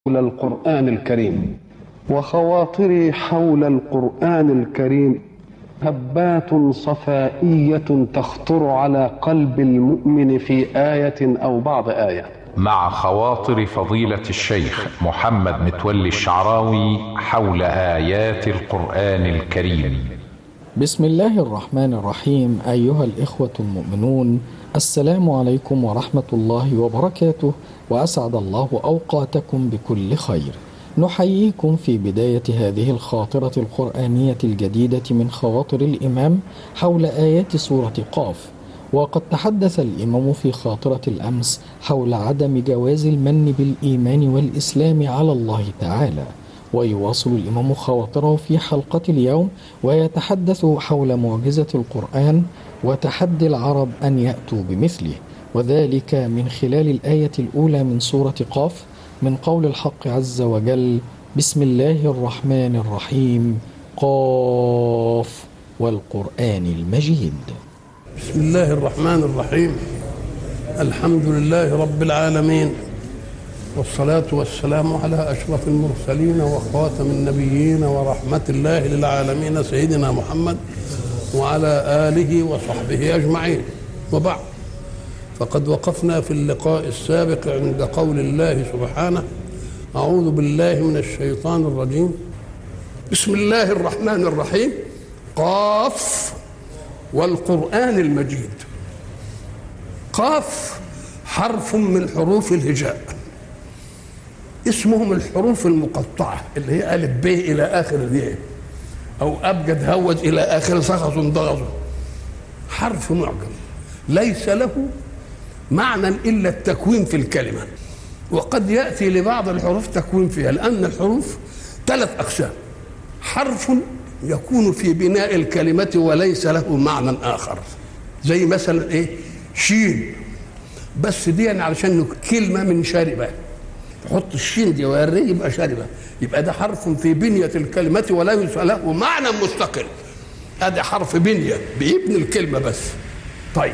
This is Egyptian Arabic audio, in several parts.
حول القرآن الكريم وخواطري حول القرآن الكريم هبات صفائية تخطر على قلب المؤمن في آية أو بعض آية مع خواطر فضيلة الشيخ محمد متولي الشعراوي حول آيات القرآن الكريم بسم الله الرحمن الرحيم أيها الإخوة المؤمنون السلام عليكم ورحمة الله وبركاته وأسعد الله أوقاتكم بكل خير نحييكم في بداية هذه الخاطرة القرآنية الجديدة من خواطر الإمام حول آيات سورة قاف وقد تحدث الإمام في خاطرة الأمس حول عدم جواز المن بالإيمان والإسلام على الله تعالى ويواصل الإمام خواطره في حلقة اليوم ويتحدث حول معجزة القرآن وتحدي العرب أن يأتوا بمثله وذلك من خلال الآية الأولى من سورة قاف من قول الحق عز وجل بسم الله الرحمن الرحيم قاف والقرآن المجيد بسم الله الرحمن الرحيم الحمد لله رب العالمين والصلاة والسلام على أشرف المرسلين وخاتم النبيين ورحمة الله للعالمين سيدنا محمد وعلى آله وصحبه أجمعين وبعد فقد وقفنا في اللقاء السابق عند قول الله سبحانه أعوذ بالله من الشيطان الرجيم بسم الله الرحمن الرحيم قاف والقرآن المجيد قاف حرف من حروف الهجاء اسمهم الحروف المقطعة اللي هي ألف ب إلى آخر الياء أو أبجد هوج إلى آخر سخص ضغط حرف معجم ليس له معنى إلا التكوين في الكلمة وقد يأتي لبعض الحروف تكوين فيها لأن الحروف ثلاث أقسام حرف يكون في بناء الكلمة وليس له معنى آخر زي مثلا إيه شين بس دي يعني علشان كلمة من شاربة تحط الشين دي ويريه يبقى شاربة يبقى ده حرف في بنية الكلمة وليس له معنى مستقل هذا حرف بنية بيبني الكلمة بس طيب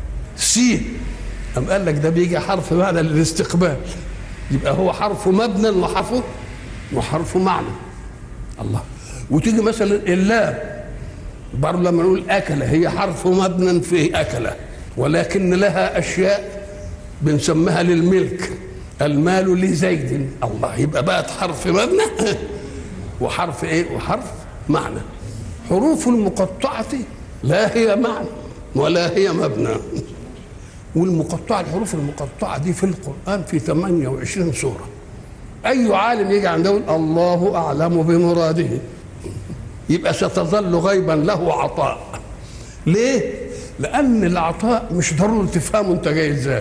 سين أم قال لك ده بيجي حرف معنى للاستقبال يبقى هو حرف مبنى وحرف وحرف معنى الله وتيجي مثلا اللام برضه لما نقول أكلة هي حرف مبنى في أكلة ولكن لها أشياء بنسميها للملك المال لزيد الله يبقى بقت حرف مبنى وحرف ايه وحرف معنى حروف المقطعة لا هي معنى ولا هي مبنى والمقطعة الحروف المقطعة دي في القرآن في 28 سورة أي عالم يجي عنده يقول الله أعلم بمراده يبقى ستظل غيبا له عطاء ليه؟ لأن العطاء مش ضروري تفهمه أنت جاي إزاي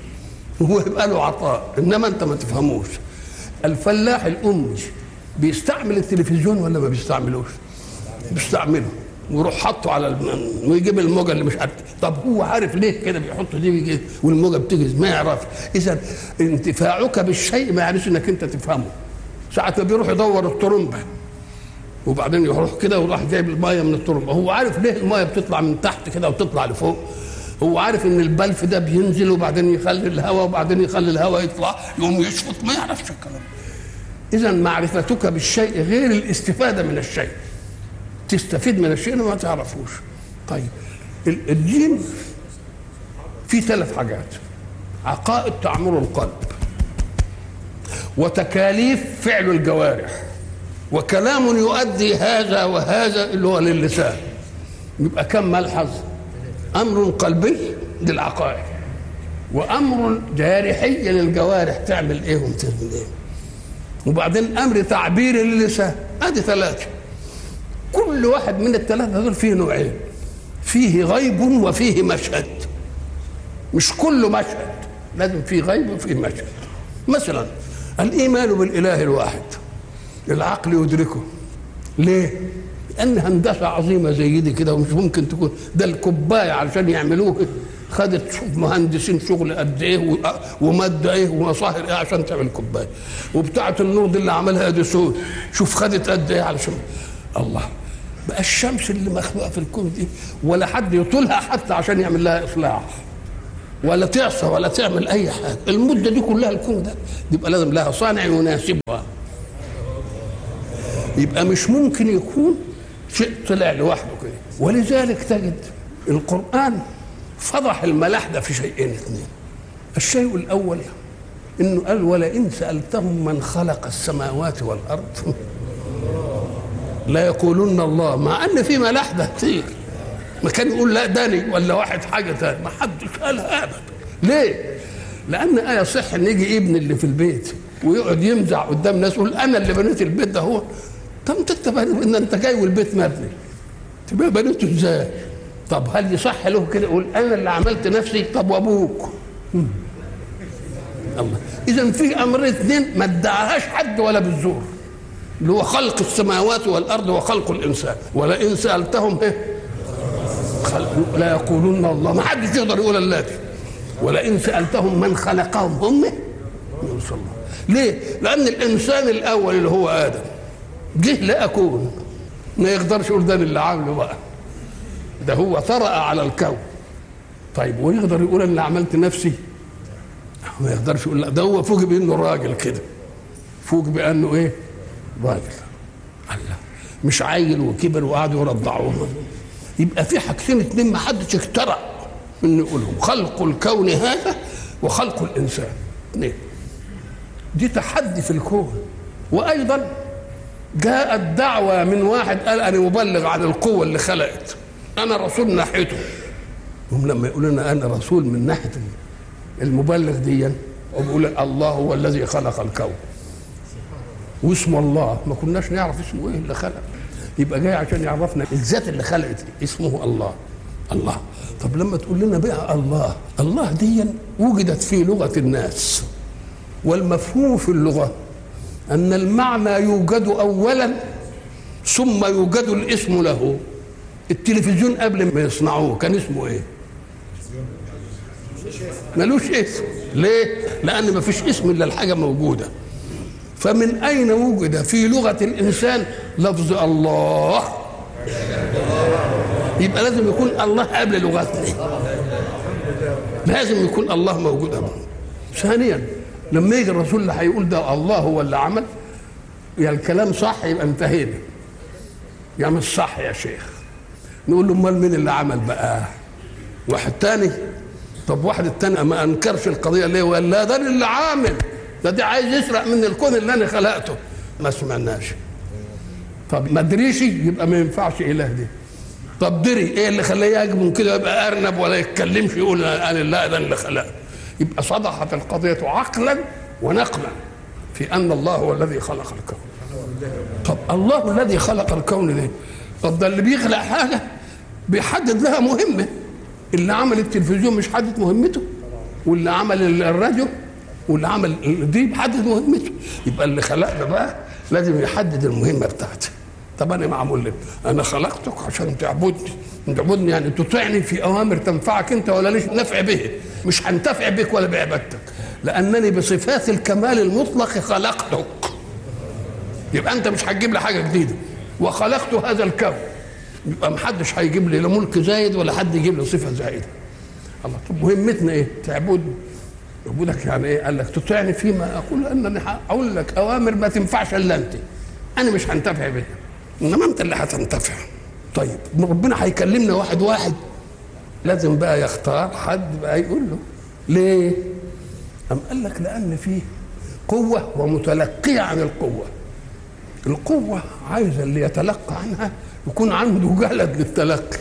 هو يبقى له عطاء إنما أنت ما تفهموش الفلاح الأمي بيستعمل التلفزيون ولا ما بيستعملوش؟ بيستعمله ويروح حاطه على الم... ويجيب الموجه اللي مش عارف طب هو عارف ليه كده بيحط دي ويجي والموجه بتجي ما يعرفش اذا انتفاعك بالشيء ما يعرفش انك انت تفهمه ساعة ما بيروح يدور الطرمبه وبعدين يروح كده وراح جايب المايه من الطرمبه هو عارف ليه المايه بتطلع من تحت كده وتطلع لفوق هو عارف ان البلف ده بينزل وبعدين يخلي الهواء وبعدين يخلي الهواء يطلع يقوم يشفط ما يعرفش الكلام اذا معرفتك بالشيء غير الاستفاده من الشيء تستفيد من الشيء ما تعرفوش طيب الدين في ثلاث حاجات عقائد تعمر القلب وتكاليف فعل الجوارح وكلام يؤدي هذا وهذا اللي هو للسان يبقى كم ملحظ امر قلبي للعقائد وامر جارحي للجوارح تعمل ايه وتعمل ايه وبعدين امر تعبيري للسان ادي ثلاثه كل واحد من الثلاثه دول فيه نوعين فيه غيب وفيه مشهد مش كله مشهد لازم فيه غيب وفيه مشهد مثلا الايمان بالاله الواحد العقل يدركه ليه لان هندسه عظيمه زي دي كده ومش ممكن تكون ده الكوبايه علشان يعملوه خدت شوف مهندسين شغل قد ايه وماده ايه ومصاهر ايه عشان تعمل كوبايه وبتاعه النور دي اللي عملها اديسون شوف خدت قد ايه علشان الله بقى الشمس اللي مخلوقه في الكون دي ولا حد يطولها حتى عشان يعمل لها اصلاح ولا تعصى ولا تعمل اي حاجه المده دي كلها الكون ده يبقى لازم لها صانع يناسبها يبقى مش ممكن يكون شيء طلع لوحده كده ولذلك تجد القرآن فضح الملاحدة في شيئين اثنين الشيء الأول إنه قال ولئن سألتهم من خلق السماوات والأرض لا يقولون الله مع أن في ملاحدة كتير ما كان يقول لا داني ولا واحد حاجة تاني ما حدش قالها أبدا ليه؟ لأن آية صح إن يجي ابن اللي في البيت ويقعد يمزع قدام ناس يقول أنا اللي بنيت البيت ده هو طب انت ان انت جاي والبيت مبني تبقى بنيته ازاي؟ طب هل يصح له كده يقول انا اللي عملت نفسي طب وابوك الله اذا في امر اثنين ما ادعاهاش حد ولا بالزور اللي هو خلق السماوات والارض وخلق الانسان ولئن سالتهم ايه خلق لا يقولون الله ما حدش يقدر يقول الله دي ولئن سالتهم من خلقهم هم يقول الله ليه؟ لان الانسان الاول اللي هو ادم جه لا اكون ما يقدرش يقول ده اللي عامله بقى ده هو طرأ على الكون طيب ويقدر يقول انا اللي عملت نفسي ما يقدرش يقول لا ده هو فوق بانه راجل كده فوق بانه ايه راجل الله مش عيل وكبر وقعدوا يرضعوه يبقى في حاجتين اتنين ما حدش اخترع انه يقولهم خلق الكون هذا وخلق الانسان اثنين دي تحدي في الكون وايضا جاءت دعوة من واحد قال أنا مبلغ عن القوة اللي خلقت أنا رسول ناحيته هم لما يقولوا لنا أنا رسول من ناحية المبلغ دي وبيقول الله هو الذي خلق الكون واسمه الله ما كناش نعرف اسمه ايه اللي خلق يبقى جاي عشان يعرفنا الذات اللي خلقت اسمه الله الله طب لما تقول لنا بقى الله الله دي وجدت في لغة الناس والمفهوم في اللغة أن المعنى يوجد أولا ثم يوجد الاسم له التلفزيون قبل ما يصنعوه كان اسمه ايه ملوش اسم ليه لأن ما فيش اسم إلا الحاجة موجودة فمن أين وجد في لغة الإنسان لفظ الله يبقى لازم يكون الله قبل لغتنا لازم يكون الله موجود قبل ثانيا لما يجي الرسول اللي هيقول ده الله هو اللي عمل يا الكلام صح يبقى انتهينا يا مش صح يا شيخ نقول له امال مين اللي عمل بقى واحد تاني طب واحد التاني ما انكرش القضيه ليه وقال لا ده اللي عامل ده دي عايز يسرق من الكون اللي انا خلقته ما سمعناش طب ما ادريش يبقى ما ينفعش اله دي طب دري ايه اللي خلاه يهاجم كده يبقى ارنب ولا يتكلمش يقول انا لا ده اللي خلقه يبقى صدحت القضيه عقلا ونقلا في ان الله هو الذي خلق الكون طب الله الذي خلق الكون ده طب ده اللي بيخلق حاجه بيحدد لها مهمه اللي عمل التلفزيون مش حدد مهمته واللي عمل الراديو واللي عمل دي بيحدد مهمته يبقى اللي خلقنا بقى لازم يحدد المهمه بتاعته طب انا معمول لك انا خلقتك عشان تعبدني تعبدني يعني تطيعني في اوامر تنفعك انت ولا ليش نفع به مش هنتفع بك ولا بعبادتك لانني بصفات الكمال المطلق خلقتك يبقى انت مش هتجيب لي حاجه جديده وخلقت هذا الكون يبقى محدش هيجيب لي لا ملك زايد ولا حد يجيب لي صفه زايده الله طب مهمتنا ايه تعبدني عبودك يعني ايه قال لك تطيعني فيما اقول انني هقول لك اوامر ما تنفعش الا انت انا مش هنتفع بها انما انت اللي هتنتفع طيب ربنا هيكلمنا واحد واحد لازم بقى يختار حد بقى يقول له ليه أم قال لك لأن فيه قوة ومتلقية عن القوة القوة عايزة اللي يتلقى عنها يكون عنده جلد للتلقي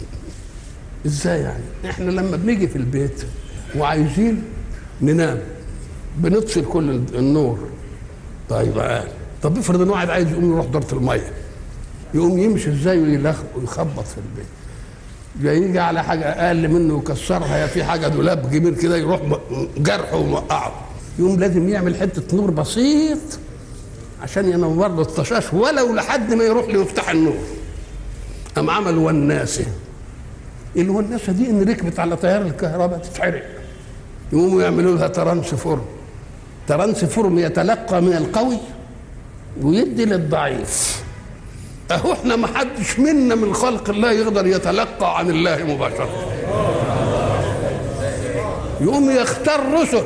ازاي يعني احنا لما بنيجي في البيت وعايزين ننام بنطفي كل النور طيب قال طب افرض ان واحد عايز يقوم يروح دورة المية يقوم يمشي ازاي ويخبط في البيت يجي على حاجة أقل منه يكسرها يا في حاجة دولاب كبير كده يروح جرحه وموقعه يقوم لازم يعمل حتة نور بسيط عشان ينور له الطشاش ولو لحد ما يروح ليفتح النور قام عمل وناسة الوناسة دي إن ركبت على تيار الكهرباء تتحرق يقوموا يعملوا لها ترانسفورم ترانسفورم يتلقى من القوي ويدي للضعيف اهو احنا ما حدش منا من خلق الله يقدر يتلقى عن الله مباشره يقوم يختار رسل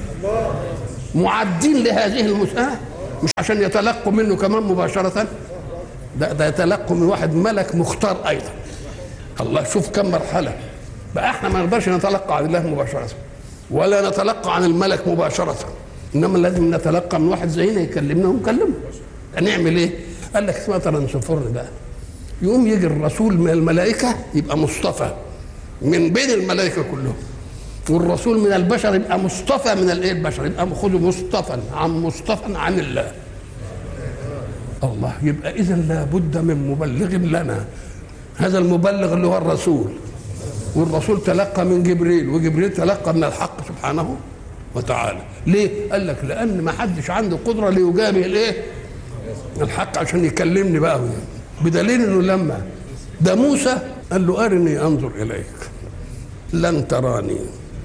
معدين لهذه المسألة مش عشان يتلقوا منه كمان مباشرة ده ده يتلقوا من واحد ملك مختار أيضا الله شوف كم مرحلة بقى احنا ما نقدرش نتلقى عن الله مباشرة ولا نتلقى عن الملك مباشرة انما لازم نتلقى من واحد زينا يكلمنا ونكلمه نعمل ايه؟ قال لك مثلا سفرني بقى يقوم يجي الرسول من الملائكة يبقى مصطفى من بين الملائكة كلهم والرسول من البشر يبقى مصطفى من الايه البشر يبقى خذوا مصطفى عن مصطفى عن الله الله يبقى اذا لابد من مبلغ لنا هذا المبلغ اللي هو الرسول والرسول تلقى من جبريل وجبريل تلقى من الحق سبحانه وتعالى ليه قال لك لان ما حدش عنده قدره ليجابه الايه الحق عشان يكلمني بقى بدليل انه لما ده موسى قال له ارني انظر اليك لن تراني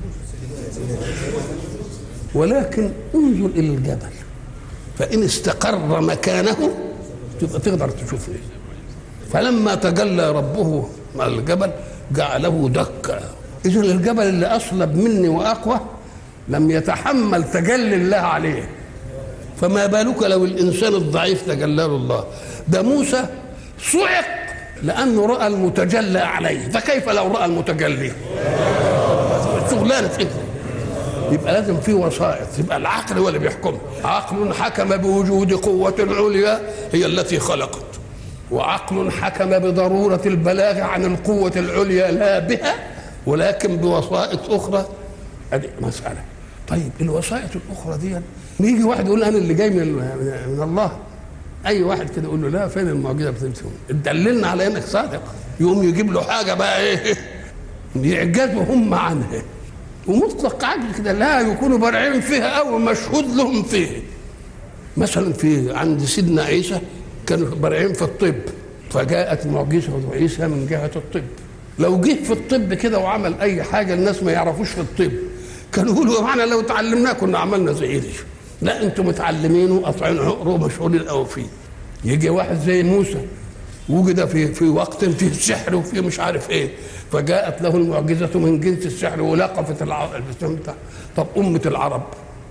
ولكن انظر الى الجبل فان استقر مكانه تبقى تقدر تشوفني فلما تجلى ربه مع الجبل جعله دكا اذا الجبل اللي اصلب مني واقوى لم يتحمل تجلي الله عليه فما بالك لو الانسان الضعيف تجلى له الله ده موسى صعق لانه راى المتجلى عليه فكيف لو راى المتجلي شغلانه ايه يبقى لازم في وسائط يبقى العقل هو اللي بيحكم عقل حكم بوجود قوة عليا هي التي خلقت وعقل حكم بضرورة البلاغ عن القوة العليا لا بها ولكن بوسائط أخرى هذه مسألة طيب الوسائط الأخرى دي يجي واحد يقول أنا اللي جاي من, من الله أي واحد كده يقول له لا فين المعجزة بتاعتهم دللنا على إنك صادق يقوم يجيب له حاجة بقى إيه يعجزوا هم عنها ومطلق عجز كده لا يكونوا بارعين فيها أو مشهود لهم فيه مثلا في عند سيدنا عيسى كانوا بارعين في الطب فجاءت معجزة عيسى من جهة الطب لو جه في الطب كده وعمل أي حاجة الناس ما يعرفوش في الطب كانوا يقولوا معنا لو تعلمناه كنا عملنا زي دي لا انتم متعلمين وقاطعين عقر ومشغولين قوي فيه يجي واحد زي موسى وجد في في وقت فيه السحر وفيه مش عارف ايه فجاءت له المعجزة من جنس السحر ولقفت العرب طب أمة العرب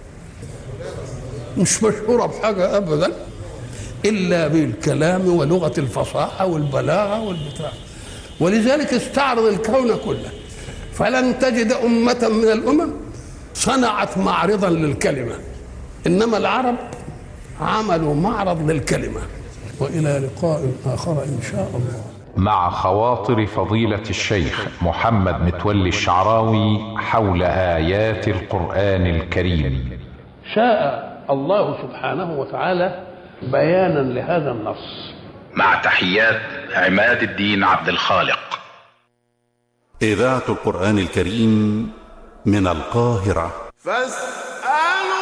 مش مشهورة بحاجة أبدا إلا بالكلام ولغة الفصاحة والبلاغة والبتاع ولذلك استعرض الكون كله فلن تجد أمة من الأمم صنعت معرضا للكلمة إنما العرب عملوا معرض للكلمة وإلى لقاء آخر إن شاء الله مع خواطر فضيلة الشيخ محمد متولي الشعراوي حول آيات القرآن الكريم شاء الله سبحانه وتعالى بيانا لهذا النص مع تحيات عماد الدين عبد الخالق إذاعة القرآن الكريم من القاهرة فاس